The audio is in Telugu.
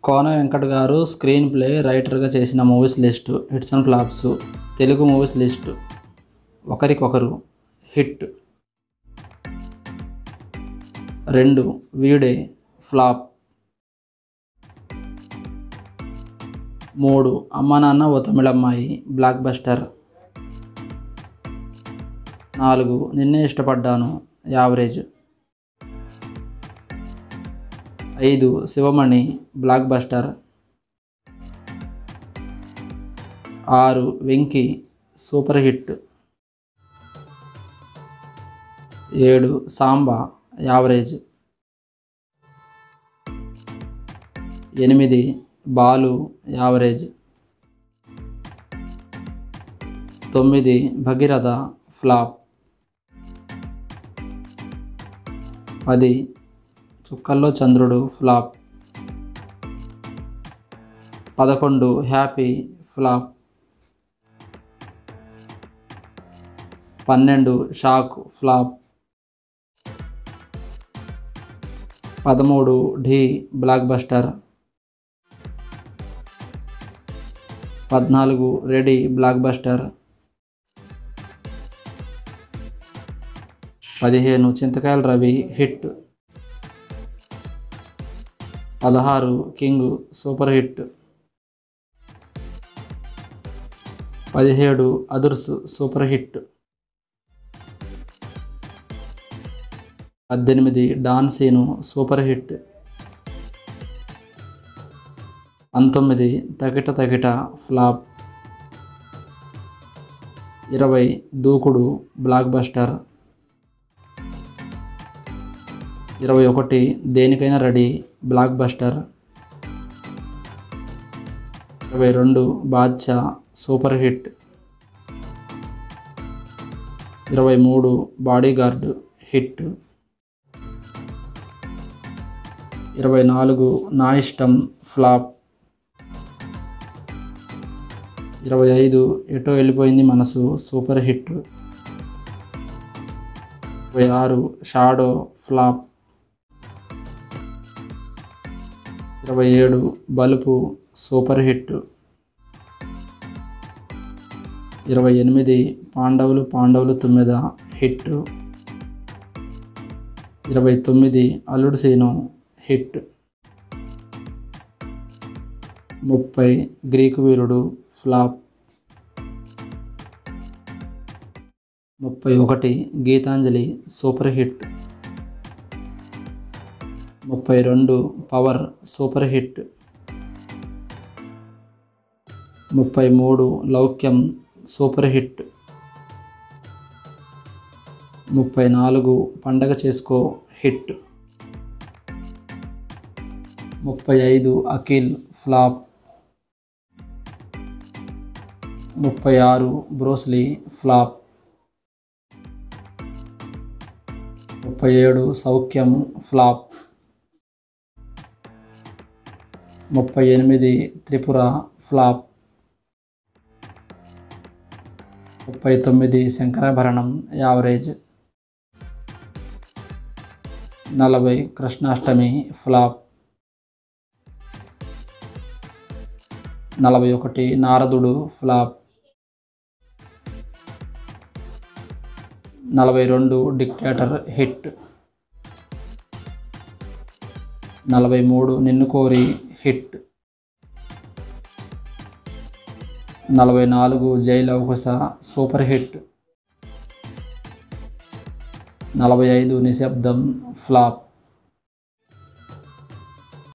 కోన వెంకట్ గారు స్క్రీన్ ప్లే రైటర్గా చేసిన movies list hits and flops Telugu movies list ఒకరికొకరు హిట్ రెండు వీడే ఫ్లాప్ మూడు అమ్మ నాన్న ఓ తమిళమ్మాయి బ్లాక్ బస్టర్ నాలుగు నిన్నే ఇష్టపడ్డాను యావరేజ్ ఐదు శివమణి బ్లాక్ బస్టర్ ఆరు వెంకీ సూపర్ హిట్ ఏడు సాంబా యావరేజ్ ఎనిమిది బాలు యావరేజ్ తొమ్మిది భగీరథ ఫ్లాప్ పది చుక్కల్లో చంద్రుడు ఫ్లాప్ పదకొండు హ్యాపీ ఫ్లాప్ పన్నెండు షాక్ ఫ్లాప్ పదమూడు ఢీ బ్లాక్ బస్టర్ పద్నాలుగు రెడీ బ్లాక్ బస్టర్ పదిహేను చింతకాయల రవి హిట్ పదహారు కింగ్ సూపర్ హిట్ పదిహేడు అదుర్స్ సూపర్ హిట్ పద్దెనిమిది డాన్సీను సూపర్ హిట్ పంతొమ్మిది తకిట తకిట ఫ్లాప్ ఇరవై దూకుడు బ్లాక్ బస్టర్ ఇరవై ఒకటి దేనికైనా రెడీ బ్లాక్ బస్టర్ ఇరవై రెండు బాద్షా సూపర్ హిట్ ఇరవై మూడు బాడీగార్డ్ హిట్ ఇరవై నాలుగు నా ఇష్టం ఫ్లాప్ ఇరవై ఐదు ఎటో వెళ్ళిపోయింది మనసు సూపర్ హిట్ ఇరవై ఆరు షాడో ఫ్లాప్ ఇరవై ఏడు బలుపు సూపర్ హిట్ ఇరవై ఎనిమిది పాండవులు పాండవులు తొమ్మిద హిట్ ఇరవై తొమ్మిది అల్లుడు సీను హిట్ ముప్పై గ్రీకు వీరుడు ఫ్లాప్ ముప్పై ఒకటి గీతాంజలి సూపర్ హిట్ ముప్పై రెండు పవర్ సూపర్ హిట్ ముప్పై మూడు లౌక్యం సూపర్ హిట్ ముప్పై నాలుగు పండగ చేసుకో హిట్ ముప్పై ఐదు అఖిల్ ఫ్లాప్ ముప్పై ఆరు బ్రోస్లీ ఫ్లాప్ ముప్పై ఏడు సౌఖ్యం ఫ్లాప్ ముప్పై ఎనిమిది త్రిపుర ఫ్లాప్ ముప్పై తొమ్మిది శంకరాభరణం యావరేజ్ నలభై కృష్ణాష్టమి ఫ్లాప్ నలభై ఒకటి నారదుడు ఫ్లాప్ నలభై రెండు డిక్టేటర్ హిట్ నలభై మూడు నిన్ను కోరి హిట్ నలభై నాలుగు జైలవకుశ సూపర్ హిట్ నలభై ఐదు నిశ్శబ్దం ఫ్లాప్